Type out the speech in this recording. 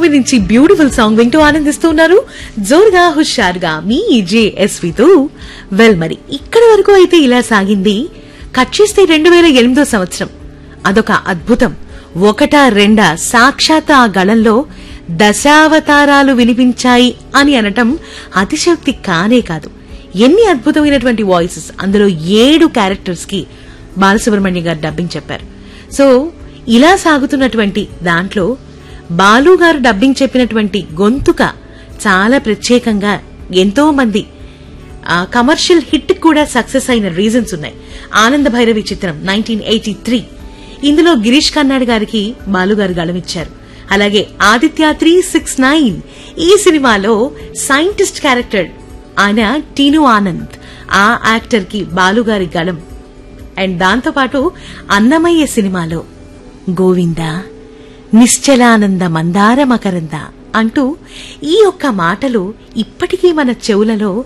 movie నుంచి beautiful song వింటూ ఆనందిస్తున్నారు జోరుగా హుషారుగా మీ జేఎస్వితో వెల్ మరి ఇక్కడి వరకు అయితే ఇలా సాగింది కట్ చేస్తే రెండు వేల ఎనిమిదో సంవత్సరం అదొక అద్భుతం ఒకటా రెండా సాక్షాత్ ఆ గళంలో దశావతారాలు వినిపించాయి అని అనటం అతిశక్తి కానే కాదు ఎన్ని అద్భుతమైనటువంటి వాయిసెస్ అందులో ఏడు క్యారెక్టర్స్ కి బాలసుబ్రహ్మణ్యం గారు డబ్బింగ్ చెప్పారు సో ఇలా సాగుతున్నటువంటి దాంట్లో బాలు గారు డబ్బింగ్ చెప్పినటువంటి గొంతుక చాలా ప్రత్యేకంగా ఎంతో మంది ఆ కమర్షియల్ హిట్ కూడా సక్సెస్ అయిన రీజన్స్ ఉన్నాయి ఆనంద భైరవి చిత్రం నైన్టీన్ ఎయిటీ త్రీ ఇందులో గిరీష్ కర్నాడ్ గారికి బాలు గారు గళమిచ్చారు అలాగే ఆదిత్య త్రీ సిక్స్ నైన్ ఈ సినిమాలో సైంటిస్ట్ క్యారెక్టర్ ఆయన టీను ఆనంద్ ఆ యాక్టర్ కి బాలు గారి గళం అండ్ దాంతోపాటు అన్నమయ్య సినిమాలో గోవింద నిశ్చలానంద మందార మకరంద అంటూ ఈ ఒక్క మాటలు ఇప్పటికీ మన చెవులలో